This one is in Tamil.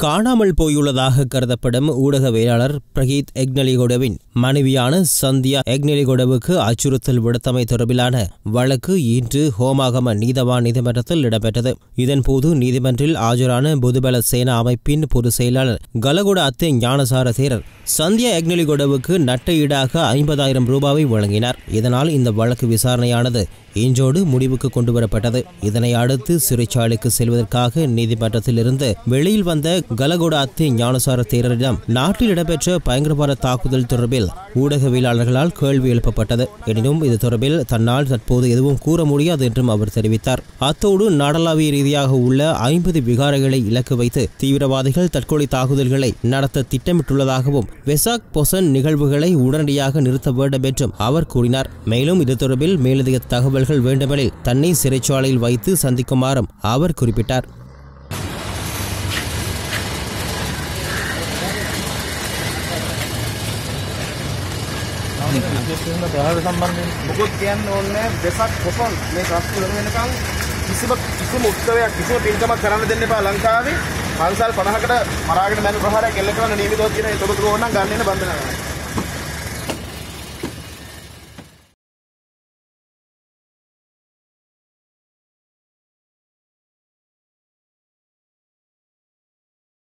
காணாமல் போயுள்ளதாக கருதப்படும் ஊடகவியலாளர் பிரகீத் எக்னலிகொடவின் மனைவியான சந்தியா எக்னலிகொடவுக்கு அச்சுறுத்தல் விடுத்தமை தொடர்பிலான வழக்கு இன்று ஹோமாகம நீதவான் நீதிமன்றத்தில் இடம்பெற்றது இதன்போது நீதிமன்றில் ஆஜரான புதுபல சேனா அமைப்பின் பொதுச் செயலாளர் கலகுட அத்தே ஞானசார தேரர் சந்தியா எக்னலிகொடவுக்கு நட்ட ஈடாக ஐம்பதாயிரம் ரூபாவை வழங்கினார் இதனால் இந்த வழக்கு விசாரணையானது இன்றோடு முடிவுக்கு கொண்டுவரப்பட்டது இதனை அடுத்து சிறைச்சாலைக்கு செல்வதற்காக நீதிமன்றத்தில் இருந்து வெளியில் வந்த கலகோட அத்தி ஞானசார தேரரிடம் நாட்டில் இடம்பெற்ற பயங்கரவாத தாக்குதல் தொடர்பில் ஊடகவியலாளர்களால் கேள்வி எழுப்பப்பட்டது எனினும் இது தொடர்பில் தன்னால் தற்போது எதுவும் கூற முடியாது என்றும் அவர் தெரிவித்தார் அத்தோடு நாடளாவிய ரீதியாக உள்ள ஐம்பது விகாரைகளை இலக்கு வைத்து தீவிரவாதிகள் தற்கொலை தாக்குதல்களை நடத்த திட்டமிட்டுள்ளதாகவும் வெசாக் பொசன் நிகழ்வுகளை உடனடியாக நிறுத்த வேண்டும் என்றும் அவர் கூறினார் மேலும் இது தொடர்பில் மேலதிக தகவல்கள் வேண்டுமெனில் தன்னை சிறைச்சாலையில் வைத்து சந்திக்குமாறும் அவர் குறிப்பிட்டார் මොකොත් කියන්න ඕනේ දෙසක් කොපන් මේ ප්‍රශ්න ඉවර වෙනකන් කිසිම කිසිම උත්සවයක් කිසිම පින්කමක් කරන්න දෙන්න එපා ලංකාවේ පන්සල් 50කට මරාගෙන මැන ප්‍රහාරයක් එල්ල කරන නියමිතව තියෙන ඒ තොරතුරු ඕනනම් ගන්න එන බන්ධන කරනවා